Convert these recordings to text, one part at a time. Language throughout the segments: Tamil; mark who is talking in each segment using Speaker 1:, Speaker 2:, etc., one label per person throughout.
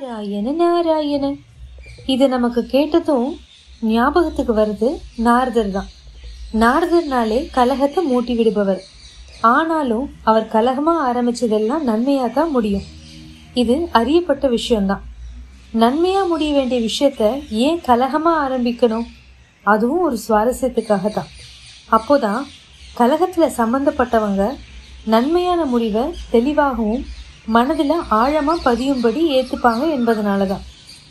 Speaker 1: நாராயண நாராயண இது நமக்கு கேட்டதும் ஞாபகத்துக்கு வருது நாரதர் தான் நாரதர்னாலே கலகத்தை மூட்டி விடுபவர் ஆனாலும் அவர் கலகமா ஆரம்பிச்சதெல்லாம் நன்மையா தான் முடியும் இது அறியப்பட்ட விஷயம்தான் நன்மையா முடிய வேண்டிய விஷயத்த ஏன் கலகமா ஆரம்பிக்கணும் அதுவும் ஒரு சுவாரஸ்யத்துக்காக தான் அப்போதான் கலகத்துல சம்பந்தப்பட்டவங்க நன்மையான முடிவை தெளிவாகவும் மனதில் ஆழமா பதியும்படி ஏத்துப்பாங்க என்பதனால தான்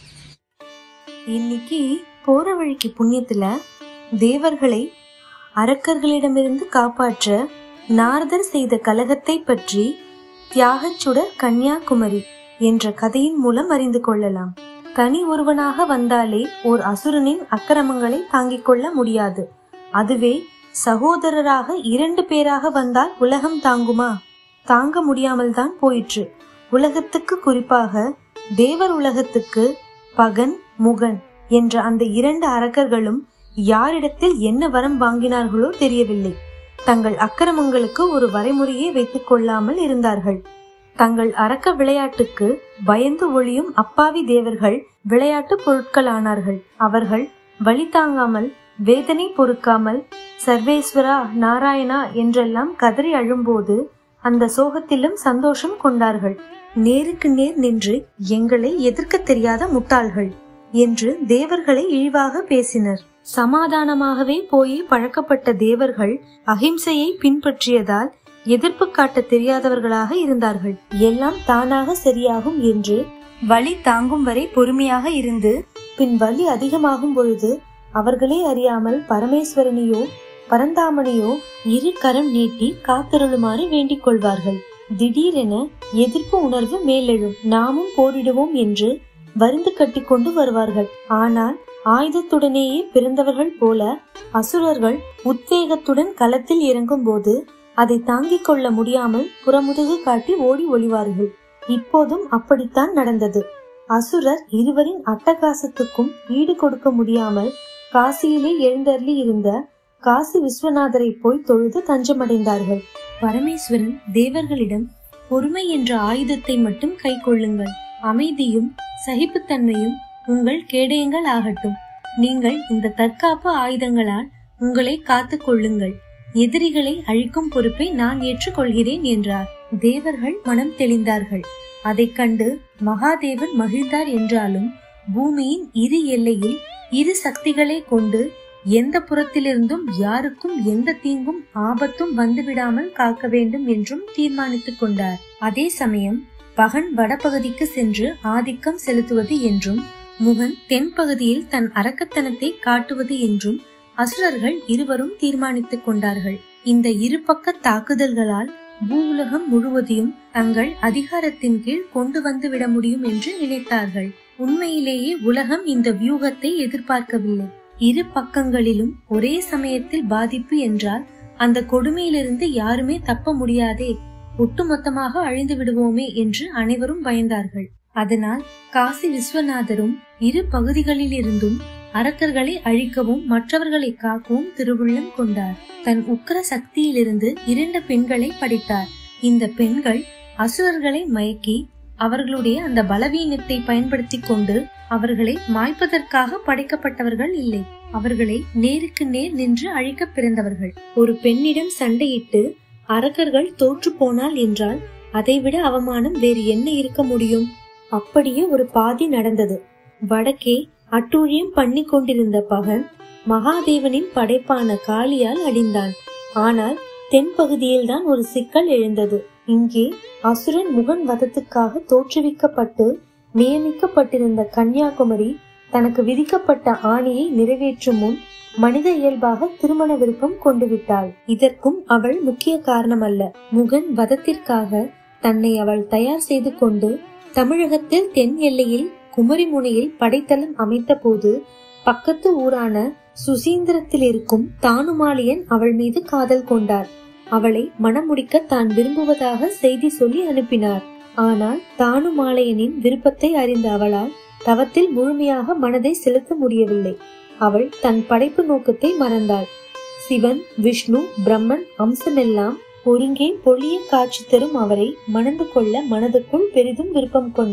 Speaker 1: இன்னைக்கு போற வழிக்கு புண்ணியத்துல தேவர்களை அரக்கர்களிடமிருந்து காப்பாற்ற நாரதர் செய்த கலகத்தை பற்றி தியாகச்சுடர் கன்னியாகுமரி என்ற கதையின் மூலம் அறிந்து கொள்ளலாம் தனி ஒருவனாக வந்தாலே ஓர் அசுரனின் அக்கிரமங்களை தாங்கிக் கொள்ள முடியாது அதுவே சகோதரராக இரண்டு பேராக வந்தால் உலகம் தாங்குமா தாங்க முடியாமல் தான் போயிற்று உலகத்துக்கு குறிப்பாக தேவர் உலகத்துக்கு பகன் முகன் என்ற அந்த இரண்டு அரக்கர்களும் யாரிடத்தில் என்ன வரம் வாங்கினார்களோ தெரியவில்லை தங்கள் அக்கிரமங்களுக்கு ஒரு வரைமுறையை வைத்துக் கொள்ளாமல் இருந்தார்கள் தங்கள் அரக்க விளையாட்டுக்கு பயந்து ஒளியும் அப்பாவி தேவர்கள் விளையாட்டு பொருட்களானார்கள் அவர்கள் வழி தாங்காமல் வேதனை பொறுக்காமல் சர்வேஸ்வரா நாராயணா என்றெல்லாம் கதறி அழும்போது அந்த சோகத்திலும் சந்தோஷம் கொண்டார்கள் நேருக்கு நேர் நின்று எங்களை எதிர்க்க தெரியாத முட்டாள்கள் என்று தேவர்களை இழிவாக பேசினர் சமாதானமாகவே போய் பழக்கப்பட்ட தேவர்கள் அகிம்சையை பின்பற்றியதால் எதிர்ப்பு காட்ட தெரியாதவர்களாக இருந்தார்கள் எல்லாம் தானாக சரியாகும் என்று வலி தாங்கும் வரை பொறுமையாக இருந்து பின் வலி அதிகமாகும் பொழுது அவர்களே அறியாமல் பரமேஸ்வரனையோ பரந்தாமனையோ இரு கரம் நீட்டி காத்திருளுமாறு வேண்டிக் கொள்வார்கள் திடீரென எதிர்ப்பு உணர்வு மேலெழும் நாமும் போரிடுவோம் என்று வருந்து கட்டி கொண்டு வருவார்கள் ஆனால் ஆயுதத்துடனேயே பிறந்தவர்கள் போல அசுரர்கள் உத்வேகத்துடன் களத்தில் இறங்கும் போது அதை தாங்கிக் கொள்ள முடியாமல் புறமுதுகு காட்டி ஓடி ஒளிவார்கள் இப்போதும் அப்படித்தான் நடந்தது அசுரர் இருவரின் அட்டகாசத்துக்கும் ஈடு கொடுக்க முடியாமல் காசியிலே எழுந்தருளி இருந்த காசி விஸ்வநாதரை போய் தொழுது தஞ்சமடைந்தார்கள் பரமேஸ்வரன் தேவர்களிடம் பொறுமை என்ற ஆயுதத்தை மட்டும் கை கொள்ளுங்கள் அமைதியும் சகிப்புத்தன்மையும் உங்கள் கேடயங்கள் ஆகட்டும் நீங்கள் இந்த தற்காப்பு ஆயுதங்களால் உங்களை காத்துக் கொள்ளுங்கள் எதிரிகளை அழிக்கும் பொறுப்பை நான் ஏற்றுக்கொள்கிறேன் என்றார் தேவர்கள் மனம் தெளிந்தார்கள் அதைக் கண்டு மகாதேவன் மகிழ்ந்தார் என்றாலும் பூமியின் இரு எல்லையில் இரு சக்திகளை கொண்டு எந்த புறத்திலிருந்தும் யாருக்கும் எந்த தீங்கும் ஆபத்தும் வந்துவிடாமல் காக்க வேண்டும் என்றும் தீர்மானித்துக் கொண்டார் அதே சமயம் பகன் வடபகுதிக்கு சென்று ஆதிக்கம் செலுத்துவது என்றும் முகன் தென்பகுதியில் தன் அரக்கத்தனத்தை காட்டுவது என்றும் அசுரர்கள் இருவரும் தீர்மானித்துக் கொண்டார்கள் இந்த இருபக்க தாக்குதல்களால் பூவுலகம் முழுவதையும் தங்கள் அதிகாரத்தின் கீழ் கொண்டு வந்து விட முடியும் என்று நினைத்தார்கள் உண்மையிலேயே உலகம் இந்த வியூகத்தை எதிர்பார்க்கவில்லை இரு பக்கங்களிலும் ஒரே சமயத்தில் பாதிப்பு என்றால் அந்த கொடுமையிலிருந்து யாருமே தப்ப முடியாதே ஒட்டுமொத்தமாக அழிந்து விடுவோமே என்று அனைவரும் பயந்தார்கள் அதனால் காசி விஸ்வநாதரும் இரு பகுதிகளிலிருந்தும் அரக்கர்களை அழிக்கவும் மற்றவர்களை காக்கவும் திருவுள்ளம் கொண்டார் தன் உக்கர சக்தியிலிருந்து இரண்டு பெண்களை படைத்தார் இந்த பெண்கள் அசுரர்களை மயக்கி அவர்களுடைய அந்த பலவீனத்தை பயன்படுத்தி கொண்டு அவர்களை மாய்ப்பதற்காக படைக்கப்பட்டவர்கள் இல்லை அவர்களை நேருக்கு நேர் நின்று அழிக்க பிறந்தவர்கள் ஒரு பெண்ணிடம் சண்டையிட்டு அரக்கர்கள் தோற்று போனால் என்றால் அதைவிட அவமானம் வேறு என்ன இருக்க முடியும் அப்படியே ஒரு பாதி நடந்தது வடக்கே அட்டூழியம் பண்ணி கொண்டிருந்த பகன் மகாதேவனின் படைப்பான காளியால் அடிந்தான் ஆனால் தென்பகுதியில் தான் ஒரு சிக்கல் எழுந்தது இங்கே அசுரன் முகன் வதத்துக்காக தோற்றுவிக்கப்பட்டு நியமிக்கப்பட்டிருந்த கன்னியாகுமரி தனக்கு விதிக்கப்பட்ட ஆணையை நிறைவேற்றும் முன் மனித இயல்பாக திருமண விருப்பம் கொண்டு விட்டாள் இதற்கும் அவள் முக்கிய காரணம் அல்ல முகன் வதத்திற்காக தன்னை அவள் தயார் செய்து கொண்டு தமிழகத்தில் தென் எல்லையில் குமரிமுனையில் படைத்தளம் அமைத்த போது பக்கத்து ஊரான சுசீந்திரத்தில் இருக்கும் தானுமாலியன் அவள் மீது காதல் கொண்டார் அவளை மணமுடிக்க தான் விரும்புவதாக செய்தி சொல்லி அனுப்பினார் ஆனால் தானுமாலையனின் விருப்பத்தை அறிந்த அவளால் தவத்தில் முழுமையாக மனதை செலுத்த முடியவில்லை அவள் தன் படைப்பு நோக்கத்தை மறந்தாள் சிவன் விஷ்ணு பிரம்மன் அம்சமெல்லாம் ஒருங்கே பொழிய காட்சி தரும் அவரை மணந்து கொள்ள மனதுக்குள் பெரிதும் விருப்பம் கொண்டாள்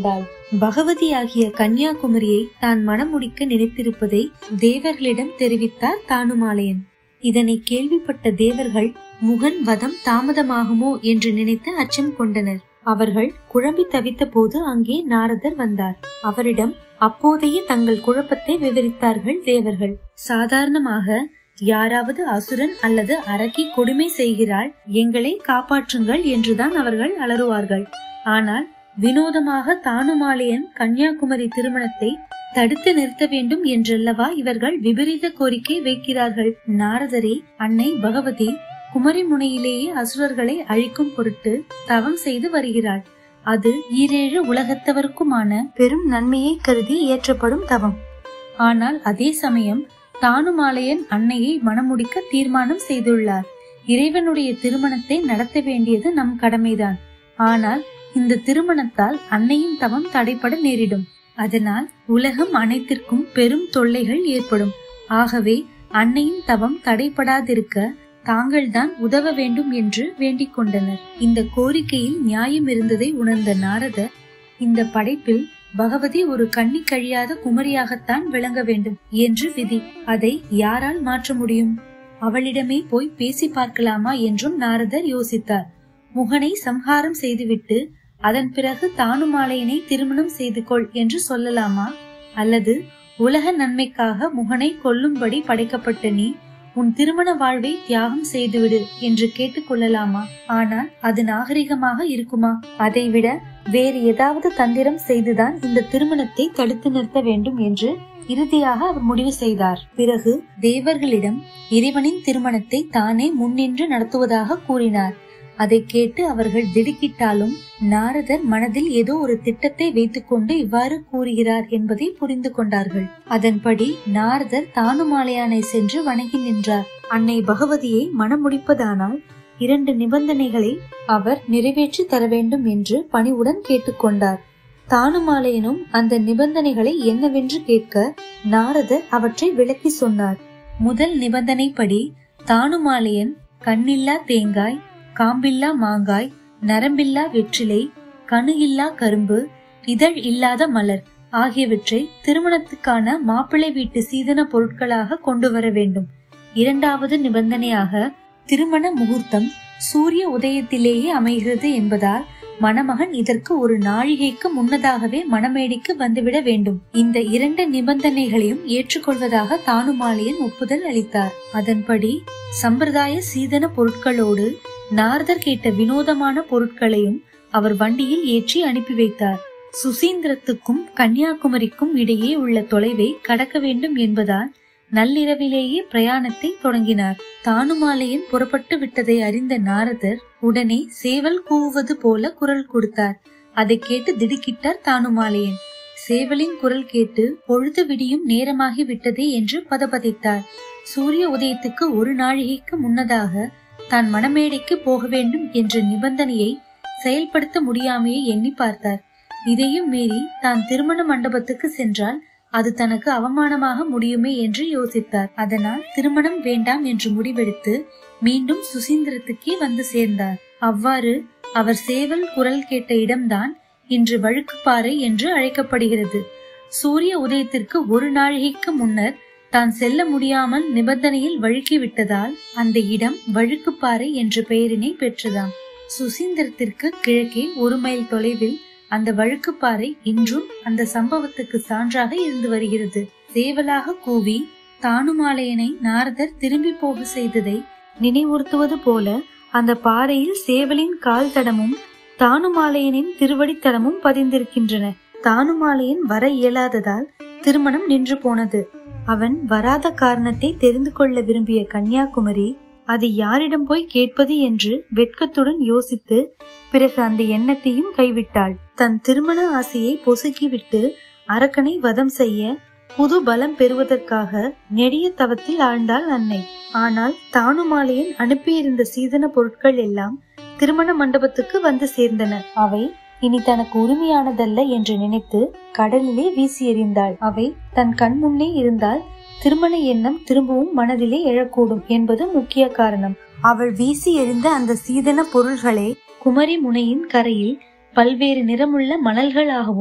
Speaker 1: பகவதியாகிய கன்னியாகுமரியை தான் மணமுடிக்க நினைத்திருப்பதை தேவர்களிடம் தெரிவித்தார் தானுமாலையன் இதனை கேள்விப்பட்ட தேவர்கள் முகன் வதம் தாமதமாகுமோ என்று நினைத்து அச்சம் கொண்டனர் அவர்கள் குழம்பி தவித்த போது அங்கே நாரதர் வந்தார் அவரிடம் அப்போதைய தங்கள் குழப்பத்தை விவரித்தார்கள் தேவர்கள் சாதாரணமாக யாராவது அசுரன் அல்லது அரக்கி கொடுமை செய்கிறாள் எங்களை காப்பாற்றுங்கள் என்றுதான் அவர்கள் அலறுவார்கள் ஆனால் வினோதமாக தானுமாலையன் கன்னியாகுமரி திருமணத்தை தடுத்து நிறுத்த வேண்டும் என்றல்லவா இவர்கள் விபரீத கோரிக்கை வைக்கிறார்கள் நாரதரே அன்னை பகவதி குமரி முனையிலேயே அசுரர்களை அழிக்கும் பொருட்டு தவம் செய்து வருகிறாள் அது ஈரேழு உலகத்தவருக்குமான பெரும் நன்மையை கருதி இயற்றப்படும் தவம் ஆனால் அதே சமயம் தானுமாலையன் அன்னையை மணமுடிக்க தீர்மானம் செய்துள்ளார் இறைவனுடைய திருமணத்தை நடத்த வேண்டியது நம் கடமைதான் ஆனால் இந்த திருமணத்தால் அன்னையின் தவம் தடைப்பட நேரிடும் அதனால் உலகம் அனைத்திற்கும் பெரும் தொல்லைகள் ஏற்படும் ஆகவே அன்னையின் தவம் தடைப்படாதிருக்க தாங்கள்தான் உதவ வேண்டும் என்று வேண்டிக் கொண்டனர் இந்த கோரிக்கையில் நியாயம் இருந்ததை உணர்ந்த நாரதர் இந்த படைப்பில் பகவதி ஒரு கண்ணி கழியாத குமரியாகத்தான் விளங்க வேண்டும் என்று விதி அதை யாரால் மாற்ற முடியும் அவளிடமே போய் பேசி பார்க்கலாமா என்றும் நாரதர் யோசித்தார் முகனை சம்ஹாரம் செய்துவிட்டு அதன் பிறகு தானுமாலையனை திருமணம் செய்து கொள் என்று சொல்லலாமா அல்லது உலக நன்மைக்காக முகனை கொல்லும்படி படைக்கப்பட்ட நீ உன் திருமண வாழ்வை தியாகம் செய்துவிடு என்று கேட்டுக்கொள்ளலாமா ஆனால் அது நாகரிகமாக இருக்குமா அதைவிட வேறு ஏதாவது தந்திரம் செய்துதான் இந்த திருமணத்தை தடுத்து நிறுத்த வேண்டும் என்று இறுதியாக அவர் முடிவு செய்தார் பிறகு தேவர்களிடம் இறைவனின் திருமணத்தை தானே முன்னின்று நடத்துவதாக கூறினார் அதை கேட்டு அவர்கள் திடுக்கிட்டாலும் நாரதர் மனதில் ஏதோ ஒரு திட்டத்தை வைத்துக்கொண்டு இவ்வாறு கூறுகிறார் என்பதை புரிந்து கொண்டார்கள் அதன்படி நாரதர் தானுமாலையானை சென்று வணங்கி நின்றார் அன்னை பகவதியை மணமுடிப்பதானால் இரண்டு நிபந்தனைகளை அவர் நிறைவேற்றி தர வேண்டும் என்று பணிவுடன் கேட்டுக்கொண்டார் தானுமாலையனும் அந்த நிபந்தனைகளை என்னவென்று கேட்க நாரதர் அவற்றை விளக்கி சொன்னார் முதல் நிபந்தனைப்படி தானுமாலையன் கண்ணில்லா தேங்காய் காம்பில்லா மாங்காய் நரம்பில்லா வெற்றிலை கணு இல்லா கரும்பு இதழ் இல்லாத மலர் ஆகியவற்றை திருமணத்துக்கான மாப்பிள்ளை வீட்டு சீதன பொருட்களாக கொண்டு வர வேண்டும் இரண்டாவது நிபந்தனையாக திருமண முகூர்த்தம் சூரிய உதயத்திலேயே அமைகிறது என்பதால் மணமகன் இதற்கு ஒரு நாழிகைக்கு முன்னதாகவே மணமேடைக்கு வந்துவிட வேண்டும் இந்த இரண்டு நிபந்தனைகளையும் ஏற்றுக்கொள்வதாக தானுமாலியன் ஒப்புதல் அளித்தார் அதன்படி சம்பிரதாய சீதன பொருட்களோடு நாரதர் கேட்ட வினோதமான பொருட்களையும் அவர் வண்டியில் ஏற்றி அனுப்பி வைத்தார் சுசீந்திரத்துக்கும் கன்னியாகுமரிக்கும் இடையே உள்ள தொலைவை கடக்க வேண்டும் என்பதால் நள்ளிரவிலேயே பிரயாணத்தை தொடங்கினார் தானுமாலையின் புறப்பட்டு விட்டதை அறிந்த நாரதர் உடனே சேவல் கூவுவது போல குரல் கொடுத்தார் அதை கேட்டு திடுக்கிட்டார் தானுமாலையன் சேவலின் குரல் கேட்டு பொழுது விடியும் நேரமாகி விட்டதே என்று பதபதைத்தார் சூரிய உதயத்துக்கு ஒரு நாழிகைக்கு முன்னதாக தான் மணமேடைக்கு போக வேண்டும் என்ற நிபந்தனையை செயல்படுத்த முடியாமையே எண்ணி பார்த்தார் இதையும் மீறி தான் திருமண மண்டபத்துக்கு சென்றால் அது தனக்கு அவமானமாக முடியுமே என்று யோசித்தார் அதனால் திருமணம் வேண்டாம் என்று முடிவெடுத்து மீண்டும் சுசீந்திரத்துக்கே வந்து சேர்ந்தார் அவ்வாறு அவர் சேவல் குரல் கேட்ட இடம்தான் இன்று வழுக்குப்பாறை என்று அழைக்கப்படுகிறது சூரிய உதயத்திற்கு ஒரு நாழிகைக்கு முன்னர் தான் செல்ல முடியாமல் நிபந்தனையில் வழுக்கி விட்டதால் அந்த இடம் வழுக்குப்பாறை என்ற பெயரினை பெற்றதாம் சுசீந்திரத்திற்கு கிழக்கே ஒரு மைல் தொலைவில் அந்த வழுக்குப்பாறை இன்றும் அந்த சம்பவத்துக்கு சான்றாக இருந்து வருகிறது சேவலாக கூவி தானுமாலையனை நாரதர் திரும்பி போக செய்ததை நினைவுறுத்துவது போல அந்த பாறையில் சேவலின் கால் தடமும் தானுமாலையனின் திருவடித்தடமும் பதிந்திருக்கின்றன தானுமாலையன் வர இயலாததால் திருமணம் நின்று போனது அவன் வராத காரணத்தை தெரிந்து கொள்ள விரும்பிய கன்னியாகுமரி அது யாரிடம் போய் கேட்பது என்று வெட்கத்துடன் யோசித்து பிறகு அந்த எண்ணத்தையும் கைவிட்டாள் தன் திருமண ஆசையை பொசுக்கிவிட்டு அரக்கனை வதம் செய்ய புது பலம் பெறுவதற்காக நெடிய தவத்தில் ஆழ்ந்தாள் அன்னை ஆனால் தானுமாலையன் அனுப்பியிருந்த சீதன பொருட்கள் எல்லாம் திருமண மண்டபத்துக்கு வந்து சேர்ந்தன அவை இனி தனக்கு உரிமையானதல்ல என்று நினைத்து கடலிலே வீசி எறிந்தாள் அவை தன் கண் முன்னே இருந்தால் திருமண எண்ணம் திரும்பவும் மனதிலே எழக்கூடும் என்பது முக்கிய காரணம் அவள் வீசி எறிந்த அந்த சீதன பொருள்களே குமரி முனையின் கரையில் பல்வேறு நிறமுள்ள மணல்களாகவும்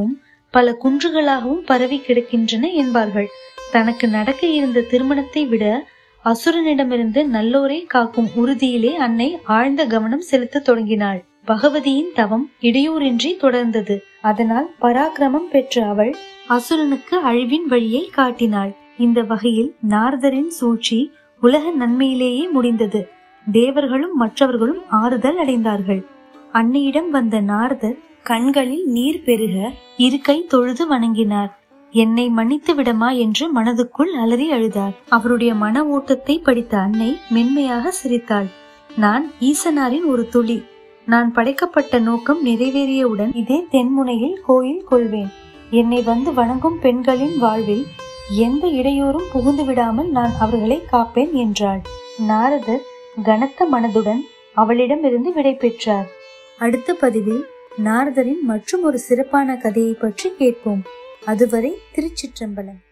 Speaker 1: பல குன்றுகளாகவும் பரவி கிடக்கின்றன என்பார்கள் தனக்கு நடக்க இருந்த திருமணத்தை விட அசுரனிடமிருந்து நல்லோரை காக்கும் உறுதியிலே அன்னை ஆழ்ந்த கவனம் செலுத்த தொடங்கினாள் பகவதியின் தவம் இடையூறின்றி தொடர்ந்தது அதனால் பராக்கிரமம் பெற்ற அவள் அசுரனுக்கு அழிவின் வழியை காட்டினாள் இந்த வகையில் நாரதரின் சூழ்ச்சி உலக நன்மையிலேயே முடிந்தது தேவர்களும் மற்றவர்களும் ஆறுதல் அடைந்தார்கள் அன்னையிடம் வந்த நாரதர் கண்களில் நீர் பெருக இருக்கை தொழுது வணங்கினார் என்னை மன்னித்து விடமா என்று மனதுக்குள் அலறி அழுதார் அவருடைய மன ஓட்டத்தை படித்த அன்னை மென்மையாக சிரித்தாள் நான் ஈசனாரின் ஒரு துளி நான் படைக்கப்பட்ட நோக்கம் நிறைவேறியவுடன் இதே தென்முனையில் கோயில் கொள்வேன் என்னை வந்து வணங்கும் பெண்களின் வாழ்வில் எந்த இடையூறும் புகுந்து விடாமல் நான் அவர்களை காப்பேன் என்றாள் நாரதர் கனத்த மனதுடன் அவளிடமிருந்து விடை பெற்றார் அடுத்த பதிவில் நாரதரின் மற்றும் ஒரு சிறப்பான கதையை பற்றி கேட்போம் அதுவரை திருச்சிற்றம்பலம்